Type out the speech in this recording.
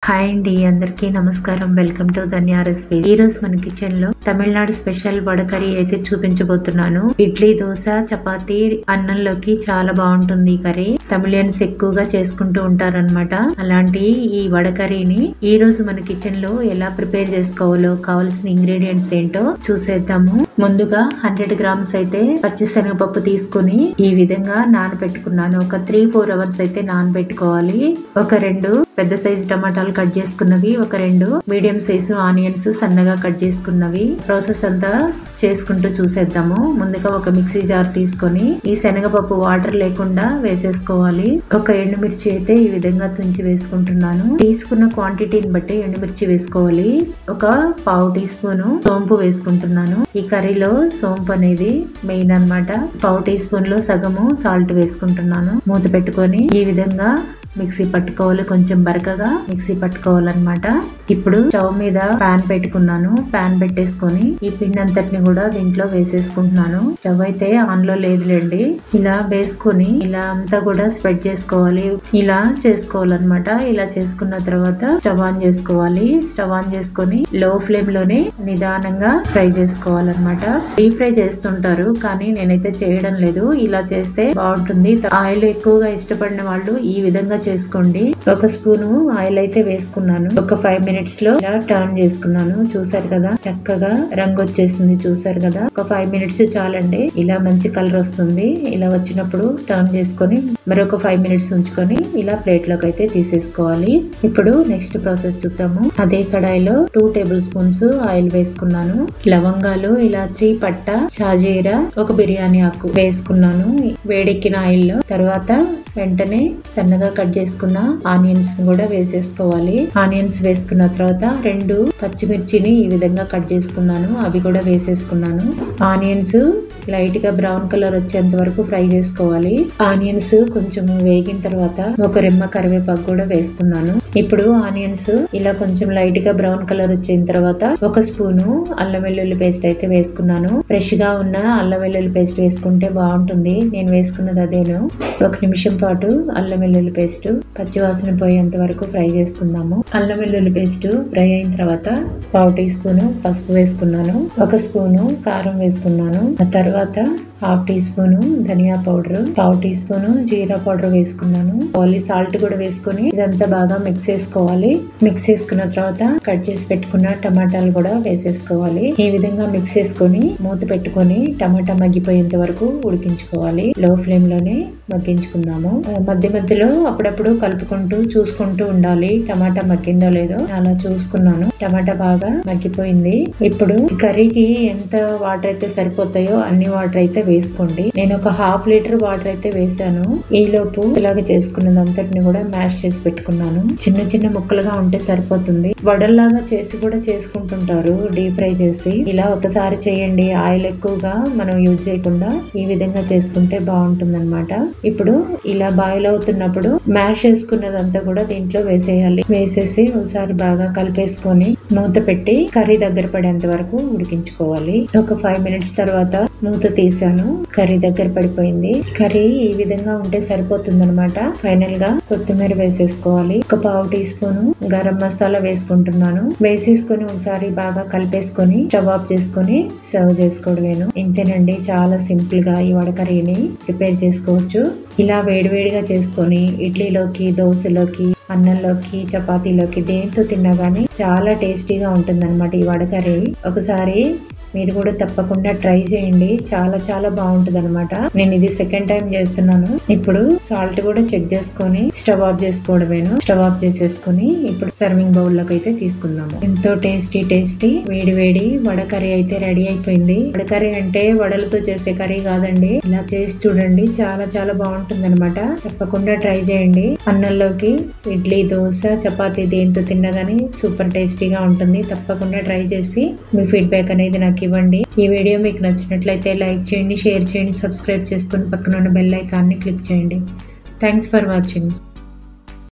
hi అండి అందరికీ నమస్కారం వెల్కమ్ టు ధన్యా రెసిపీ ఈ రోజు మన కిచెన్ లో తమిళనాడు స్పెషల్ వడ కర్రీ అయితే చూపించబోతున్నాను ఇడ్లీ దోశ చపాతీ అన్నంలోకి చాలా బాగుంటుంది ఈ కర్రీ తమిళియన్స్ ఎక్కువగా చేసుకుంటూ ఉంటారన్నమాట అలాంటి ఈ వడ కర్రీని ఈ రోజు మన కిచెన్ లో ఎలా ప్రిపేర్ చేసుకోవాలో కావాల్సిన ఇంగ్రీడియంట్స్ ఏంటో చూసేద్దాము ముందుగా హండ్రెడ్ గ్రామ్స్ అయితే పచ్చిశనగపప్పు తీసుకుని ఈ విధంగా నానబెట్టుకున్నాను ఒక త్రీ ఫోర్ అవర్స్ అయితే నానబెట్టుకోవాలి ఒక రెండు పెద్ద సైజు టమాటాలు కట్ చేసుకున్నవి ఒక రెండు మీడియం సైజు ఆనియన్స్ సన్నగా కట్ చేసుకున్నవి ప్రాసెస్ అంతా చేసుకుంటూ చూసేద్దాము ముందుగా ఒక మిక్సీ జార్ తీసుకొని ఈ శనగపప్పు వాటర్ లేకుండా వేసేసుకోవాలి ఒక ఎండుమిర్చి అయితే ఈ విధంగా తుంచి వేసుకుంటున్నాను తీసుకున్న క్వాంటిటీని బట్టి ఎండుమిర్చి వేసుకోవాలి ఒక పావు టీ స్పూన్ సోంపు వేసుకుంటున్నాను ఈ కర్రీలో సోంపు అనేది మెయిన్ అన్నమాట పావు టీ స్పూన్ లో సగము సాల్ట్ వేసుకుంటున్నాను మూత పెట్టుకొని ఈ విధంగా మిక్సీ పట్టుకోవాలి కొంచెం బరకగా మిక్సీ పట్టుకోవాలన్నమాట ఇప్పుడు స్టవ్ మీద పాన్ పెట్టుకున్నాను పాన్ పెట్టేసుకొని ఈ పిండి అంతటిని కూడా దీంట్లో వేసేసుకుంటున్నాను స్టవ్ అయితే ఆన్ లో లేదులేండి ఇలా వేసుకొని ఇలా అంతా కూడా స్ప్రెడ్ చేసుకోవాలి ఇలా చేసుకోవాలన్నమాట ఇలా చేసుకున్న తర్వాత స్టవ్ ఆన్ చేసుకోవాలి స్టవ్ ఆన్ చేసుకొని లో ఫ్లేమ్ లోనే నిదానంగా ఫ్రై చేసుకోవాలన్నమాట డీప్ ఫ్రై చేస్తుంటారు కానీ నేనైతే చేయడం లేదు ఇలా చేస్తే బాగుంటుంది ఆయిల్ ఎక్కువగా ఇష్టపడిన వాళ్ళు ఈ విధంగా చేసుకోండి ఒక స్పూన్ ఆయిల్ అయితే వేసుకున్నాను ఒక ఫైవ్ మినిట్స్ లో ఇలా టర్న్ చేసుకున్నాను చూసారు కదా చక్కగా రంగు వచ్చేసింది చూసారు కదా ఒక ఫైవ్ మినిట్స్ చాలండి ఇలా మంచి కలర్ వస్తుంది ఇలా వచ్చినప్పుడు టర్న్ చేసుకొని మరొక ఫైవ్ మినిట్స్ ఉంచుకొని ఇలా ప్లేట్ లోకి అయితే తీసేసుకోవాలి ఇప్పుడు నెక్స్ట్ ప్రాసెస్ చూద్దాము అదే కడాయిలో టూ టేబుల్ స్పూన్స్ ఆయిల్ వేసుకున్నాను లవంగాలు ఇలాచి పట్ట షాజీరా ఒక బిర్యానీ ఆకు వేసుకున్నాను వేడెక్కిన ఆయిల్ లో తర్వాత వెంటనే సన్నగా కట్ చేసుకున్న ఆనియన్స్ ని కూడా వేసేసుకోవాలి ఆనియన్స్ వేసుకున్న తర్వాత రెండు పచ్చిమిర్చిని ఈ విధంగా కట్ చేసుకున్నాను అవి కూడా వేసేసుకున్నాను ఆనియన్స్ లైట్ గా బ్రౌన్ కలర్ వచ్చేంత వరకు ఫ్రై చేసుకోవాలి ఆనియన్స్ కొంచెం వేగిన తర్వాత ఒక రెమ్మ కరివేపాకు కూడా వేసుకున్నాను ఇప్పుడు ఆనియన్స్ ఇలా కొంచెం లైట్ గా బ్రౌన్ కలర్ వచ్చిన తర్వాత ఒక స్పూను అల్లం వెల్లుల్లి పేస్ట్ అయితే వేసుకున్నాను ఫ్రెష్ గా ఉన్న అల్లం వెల్లుల్లి పేస్ట్ వేసుకుంటే బాగుంటుంది నేను వేసుకున్నది అదేను ఒక నిమిషం పాటు అల్లం వెల్లుల్లి పేస్ట్ పచ్చివాసన పోయేంత వరకు ఫ్రై చేసుకుందాము అల్లం వెల్లుల్లి పేస్ట్ ఫ్రై అయిన తర్వాత పావు టీ స్పూన్ పసుపు వేసుకున్నాను ఒక స్పూను కారం వేసుకున్నాను ఆ తర్వాత హాఫ్ టీ స్పూన్ ధనియా పౌడర్ పావు టీ స్పూన్ జీరా పౌడర్ వేసుకున్నాను ఓన్లీ సాల్ట్ కూడా వేసుకుని ఇదంతా బాగా మిక్స్ చేసుకోవాలి మిక్స్ చేసుకున్న తర్వాత కట్ చేసి పెట్టుకున్న టమాటాలు కూడా వేసేసుకోవాలి ఈ విధంగా మిక్స్ చేసుకొని మూత పెట్టుకొని టమాటా మగ్గిపోయేంత వరకు ఉడికించుకోవాలి లో ఫ్లేమ్ లోనే మగ్గించుకుందాము మధ్య మధ్యలో అప్పుడప్పుడు కలుపుకుంటూ చూసుకుంటూ ఉండాలి టమాటా మగ్గిందో లేదో అలా చూసుకున్నాను టమాటా బాగా మగ్గిపోయింది ఇప్పుడు కర్రీకి ఎంత వాటర్ అయితే సరిపోతాయో అన్ని వాటర్ అయితే వేసుకోండి నేను ఒక హాఫ్ లీటర్ వాటర్ అయితే వేసాను ఈ లోపు ఇలాగ చేసుకున్నది అంతటిని కూడా మ్యాష్ చేసి పెట్టుకున్నాను చిన్న చిన్న ముక్కలుగా ఉంటే సరిపోతుంది వడల్లాగా చేసి కూడా చేసుకుంటుంటారు డీప్ ఫ్రై చేసి ఇలా ఒకసారి చేయండి ఆయిల్ ఎక్కువగా మనం యూజ్ చేయకుండా ఈ విధంగా చేసుకుంటే బాగుంటుంది అనమాట ఇప్పుడు ఇలా బాయిల్ అవుతున్నప్పుడు మ్యాష్ చేసుకున్నదంతా కూడా దీంట్లో వేసేయాలి వేసేసి ఒకసారి బాగా కలిపేసుకొని మూత పెట్టి కర్రీ దగ్గర పడేంత వరకు ఉడికించుకోవాలి ఒక ఫైవ్ మినిట్స్ తర్వాత మూత తీసాను కర్రీ దగ్గర పడిపోయింది కర్రీ ఈ విధంగా ఉంటే సరిపోతుంది అనమాట ఫైనల్ గా కొత్తిమీర వేసేసుకోవాలి ఒక పావు టీ స్పూన్ గరం మసాలా వేసుకుంటున్నాను వేసేసుకొని ఒకసారి బాగా కలిపేసుకొని స్టవ్ ఆఫ్ చేసుకొని సర్వ్ చేసుకోవడమేను ఇంతేనండి చాలా సింపుల్ గా ఈ వడ కర్రీని ప్రిపేర్ చేసుకోవచ్చు ఇలా వేడివేడిగా చేసుకొని ఇడ్లీలోకి దోశలోకి అన్నంలోకి చపాతీలోకి దేంతో తిన్నా గానీ చాలా టేస్టీగా ఉంటుంది అనమాట ఈ వడ కర్రీ ఒకసారి మీరు కూడా తప్పకుండా ట్రై చేయండి చాలా చాలా బాగుంటుంది అనమాట నేను ఇది సెకండ్ టైం చేస్తున్నాను ఇప్పుడు సాల్ట్ కూడా చెక్ చేసుకొని స్టవ్ ఆఫ్ చేసుకోవడమేను స్టవ్ ఆఫ్ చేసేసుకొని ఇప్పుడు సర్వింగ్ బౌల్ లోకి అయితే తీసుకుందాము ఎంతో టేస్టీ టేస్టీ వేడి వేడి వడ కర్రీ అయితే రెడీ అయిపోయింది వడ కర్రీ అంటే వడలతో చేసే కర్రీ కాదండి ఇలా చేసి చూడండి చాలా చాలా బాగుంటుంది అనమాట తప్పకుండా ట్రై చేయండి అన్నంలోకి ఇడ్లీ దోశ చపాతీ దేంతో తిన్నా గానీ సూపర్ టేస్టీగా ఉంటుంది తప్పకుండా ట్రై చేసి మీ ఫీడ్బ్యాక్ అనేది నాకు ఇవ్వండి ఈ వీడియో మీకు నచ్చినట్లయితే లైక్ చేయండి షేర్ చేయండి సబ్స్క్రైబ్ చేసుకుని పక్కన ఉన్న బెల్ ఐకాన్ని క్లిక్ చేయండి థ్యాంక్స్ ఫర్ వాచింగ్